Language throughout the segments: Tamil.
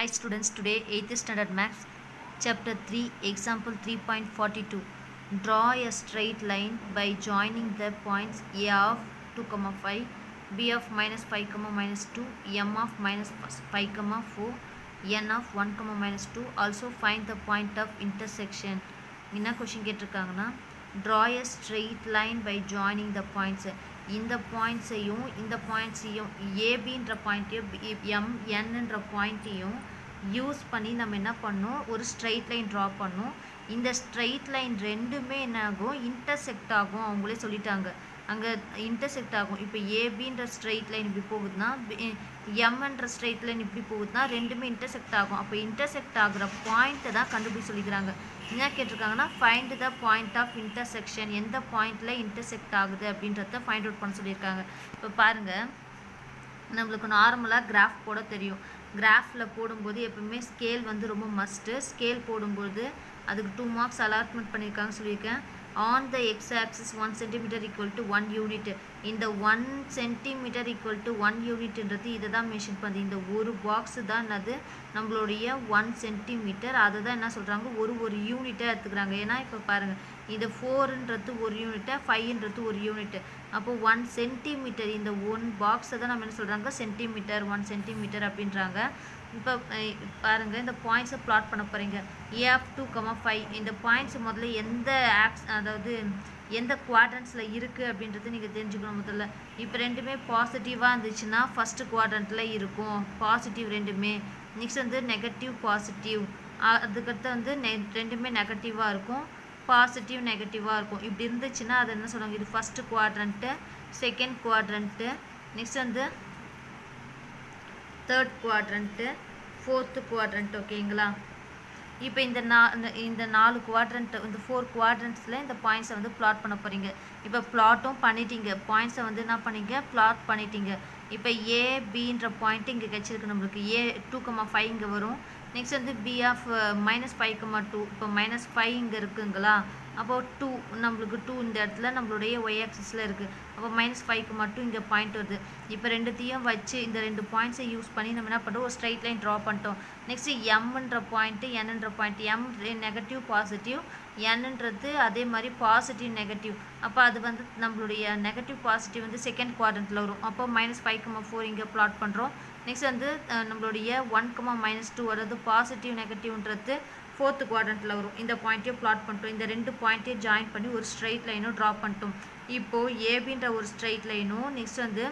Hi students, today 8th standard maths, chapter 3, example 3.42. Draw a straight line by joining the points a of 2, comma 5, b of minus 5, comma minus 2, m of minus 5, comma 4, n of 1, comma minus 2. Also find the point of intersection. என்ன கொஷின் கேட்டிருக்காங்கன்னா draw a straight line by joining the points இந்த பாயிண்ட்ஸையும் இந்த பாயிண்ட்ஸையும் ஏபின்ற பாயிண்ட்டையும் எம் என்னன்ற பாயிண்ட்டையும் யூஸ் பண்ணி நம்ம என்ன பண்ணோம் ஒரு ஸ்ட்ரைட் லைன் ட்ரா பண்ணோம் இந்த ஸ்ட்ரைட் லைன் ரெண்டுமே என்ன ஆகும் இன்டர்செக்ட் ஆகும் அவங்களே சொல்லிட்டாங்க அங்கே இன்டர்செக்ட் ஆகும் இப்போ ஏபின்ற ஸ்ட்ரைட் லைன் இப்படி போகுதுன்னா எம்ன்ற ஸ்ட்ரைட் லைன் இப்படி போகுதுன்னா ரெண்டுமே இன்டர்செக்ட் ஆகும் அப்போ இன்டர்செக்ட் ஆகுற பாயிண்ட்டை தான் கண்டுபிடி சொல்லிக்கிறாங்க என்ன கேட்டிருக்காங்கன்னா find the point of intersection எந்த பாயிண்டில் இன்டர்செக்ட் ஆகுது அப்படின்றத ஃபைண்ட் அவுட் பண்ண சொல்லியிருக்காங்க இப்போ பாருங்கள் நம்மளுக்கு நார்மலாக கிராஃப் போட தெரியும் கிராஃபில் போடும்போது எப்பவுமே ஸ்கேல் வந்து ரொம்ப மஸ்ட்டு ஸ்கேல் போடும்போது அதுக்கு டூ மார்க்ஸ் அலாட்மெண்ட் பண்ணியிருக்காங்க சொல்லியிருக்கேன் on the X axis one centimetre equal to one unit இந்த one centimetre equal to one யூனிட்ன்றது இதை தான் மென்ஷன் பண்ணுது இந்த ஒரு பாக்ஸு தான் என்னது நம்மளுடைய ஒன் சென்டிமீட்டர் அதை தான் என்ன சொல்கிறாங்க ஒரு ஒரு யூனிட்டாக எடுத்துக்கிறாங்க ஏன்னா இப்போ பாருங்கள் இது ஃபோருன்றது ஒரு யூனிட்டு ஃபைவ்ன்றது ஒரு யூனிட்டு அப்போ ஒன் சென்டிமீட்டர் இந்த ஒன் பாக்ஸை தான் நம்ம என்ன சொல்கிறாங்க சென்டிமீட்டர் ஒன் சென்டிமீட்டர் அப்படின்றாங்க இப்போ பாருங்கள் இந்த பாயிண்ட்ஸை ப்ளாட் பண்ண போகிறீங்க A of two comma five இந்த பாயிண்ட்ஸ் முதல்ல எந்த ஆக்ஸ் அதாவது எந்த குவாட்ரண்ட்ஸில் இருக்குது அப்படின்றது நீங்கள் தெரிஞ்சுக்கணும் முதல்ல இப்போ ரெண்டுமே பாசிட்டிவாக இருந்துச்சுன்னா ஃபஸ்ட்டு குவாட்ரண்ட்டில் இருக்கும் பாசிட்டிவ் ரெண்டுமே நெக்ஸ்ட் வந்து நெகட்டிவ் பாசிட்டிவ் அதுக்கடுத்து வந்து நெ ரெண்டுமே நெகட்டிவாக இருக்கும் பாசிட்டிவ் நெகட்டிவாக இருக்கும் இப்படி இருந்துச்சுன்னா அது என்ன சொல்லுவாங்க இது first quadrant second quadrant next வந்து தேர்ட் குவாட்ரண்ட்டு ஃபோர்த்து குவாட்ரண்ட் ஓகேங்களா இப்போ இந்த நா இந்த நாலு குவாட்ரண்ட் இந்த ஃபோர் குவாட்ரண்ட்ஸில் இந்த பாயிண்ட்ஸை வந்து பிளாட் பண்ண போகிறீங்க இப்போ பிளாட்டும் பண்ணிட்டீங்க பாயிண்ட்ஸை வந்து என்ன பண்ணீங்க பிளாட் பண்ணிட்டீங்க இப்போ ஏ பின்ற பாயிண்ட் இங்கே கிடச்சிருக்கு நம்மளுக்கு ஏ டூ கமா ஃபைவ் இங்கே வரும் நெக்ஸ்ட் வந்து B of minus five comma two இப்போ மைனஸ் ஃபைவ் இங்கே இருக்குங்களா அப்போ டூ நம்மளுக்கு டூ இந்த இடத்துல நம்மளுடைய ஒய் ஆக்சிஸில் இருக்குது அப்போ மைனஸ் ஃபைவ்க்கு மட்டும் இங்கே பாயிண்ட் வருது இப்போ ரெண்டுத்தையும் வச்சு இந்த ரெண்டு பாயிண்ட்ஸை யூஸ் பண்ணி நம்ம என்ன பண்ணுறோம் ஒரு ஸ்ட்ரைட் லைன் ட்ரா பண்ணிட்டோம் நெக்ஸ்ட்டு எம்ன்ற பாயிண்ட்டு என்னன்ற பாயிண்ட் எம் நெகட்டிவ் பாசிட்டிவ் என்னன்றது அதே மாதிரி பாசிட்டிவ் நெகட்டிவ் அப்போ அது வந்து நம்மளுடைய நெகட்டிவ் பாசிட்டிவ் வந்து செகண்ட் குவாட்ரண்ட்டில் வரும் அப்போ மைனஸ் ஃபைவ் கமா ஃபோர் இங்கே ப்ளாட் பண்ணுறோம் நெக்ஸ்ட் வந்து நம்மளுடைய ஒன் கமா மைனஸ் டூ அதாவது பாசிட்டிவ் நெகட்டிவ்ன்றது ஃபோர்த்து குவாட்ரண்ட்டில் வரும் இந்த பாயிண்ட்டையும் ப்ளாட் பண்ணிட்டோம் இந்த ரெண்டு பாயிண்ட்டையும் ஜாயின் பண்ணி ஒரு ஸ்ட்ரைட் லைனும் ட்ரா பண்ணிட்டோம் இப்போது ஏபின்ற ஒரு ஸ்ட்ரைட் லைனும் நெக்ஸ்ட் வந்து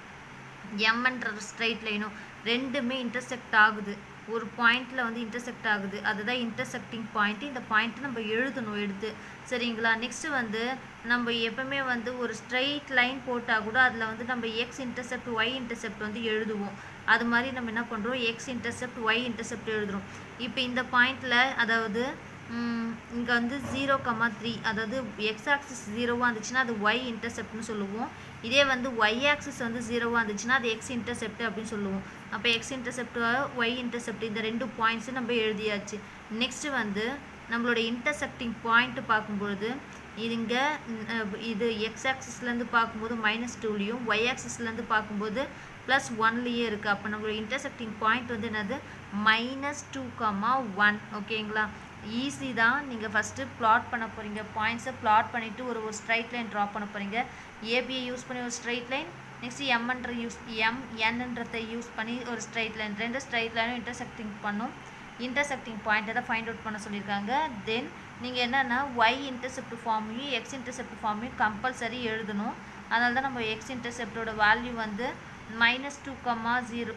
எம்ன்ற ஸ்ட்ரைட் லைனும் ரெண்டுமே இன்டர்செக்ட் ஆகுது ஒரு பாயிண்டில் வந்து இன்டர்செக்ட் ஆகுது அதுதான் இன்டர்செக்டிங் பாயிண்ட்டு இந்த பாயிண்ட்டு நம்ம எழுதணும் எடுத்து சரிங்களா நெக்ஸ்ட்டு வந்து நம்ம எப்பவுமே வந்து ஒரு ஸ்ட்ரைட் லைன் போட்டால் கூட அதில் வந்து நம்ம எக்ஸ் இன்டர்செப்ட் ஒய் இன்டர்செப்ட் வந்து எழுதுவோம் அது மாதிரி நம்ம என்ன பண்ணுறோம் எக்ஸ் இன்டர்செப்ட் ஒய் இன்டர்செப்ட் எழுதுகிறோம் இப்போ இந்த பாயிண்டில் அதாவது இங்கே வந்து ஜீரோ கமா த்ரீ அதாவது எக்ஸ் ஆக்சிஸ் ஜீரோவாக இருந்துச்சுன்னா அது ஒய் இன்டர்செப்ட்னு சொல்லுவோம் இதே வந்து ஒய் ஆக்சிஸ் வந்து ஜீரோவாக இருந்துச்சுன்னா அது எக்ஸ் இன்டர்செப்ட் அப்படின்னு சொல்லுவோம் அப்போ எக்ஸ் இன்டர்செப்ட் ஒய் இன்டர்செப்ட் இந்த ரெண்டு பாயிண்ட்ஸும் நம்ம எழுதியாச்சு நெக்ஸ்ட்டு வந்து நம்மளோட இன்டர்செக்டிங் பாயிண்ட்டு பார்க்கும்பொழுது இதுங்க இது எக்ஸ் ஆக்சிஸ்லேருந்து பார்க்கும்போது மைனஸ் டூலேயும் ஒய் ஆக்சிஸ்லேருந்து பார்க்கும்போது ப்ளஸ் ஒன்லேயே இருக்குது அப்போ நம்மளோட இன்டர்செக்டிங் பாயிண்ட் வந்து என்னது மைனஸ் டூ கமா ஒன் ஓகேங்களா ஈஸி தான் நீங்கள் ஃபஸ்ட்டு ப்ளாட் பண்ண போகிறீங்க பாயிண்ட்ஸை ப்ளாட் பண்ணிவிட்டு ஒரு ஒரு ஸ்ட்ரைட் லைன் ட்ரா பண்ண போகிறீங்க ஏபியை யூஸ் பண்ணி ஒரு ஸ்ட்ரைட் லைன் நெக்ஸ்ட் எம்ன்ற யூஸ் எம் என்னன்றதை யூஸ் பண்ணி ஒரு ஸ்ட்ரைட் லைன் ரெண்டு ஸ்ட்ரைட் லைனும் இன்டர்செக்டிங் பண்ணும் இன்டர்செக்டிங் பாயிண்ட்டை தான் ஃபைண்ட் அவுட் பண்ண சொல்லியிருக்காங்க தென் நீங்கள் என்னென்னா ஒய் இன்டர்செப்ட் ஃபார்மையும் எக்ஸ் இன்டர்செப்ட் ஃபார்மையும் கம்பல்சரி எழுதணும் அதனால தான் நம்ம எக்ஸ் இன்டர்செப்டோட வேல்யூ வந்து மைனஸ் டூ கம்மா ஜீரோ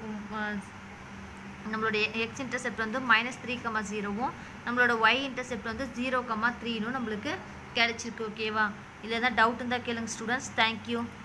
நம்மளுடைய எக்ஸ் இன்டர்செப்ட் வந்து மைனஸ் த்ரீ கம்மா ஜீரோவும் நம்மளோட ஒய் இன்டர்செப்ட் வந்து ஜீரோ கம்மா த்ரீனும் நம்மளுக்கு கிடச்சிருக்கு ஓகேவா இல்லை தான் டவுட் இருந்தால் கேளுங்க ஸ்டூடெண்ட்ஸ் தேங்க்யூ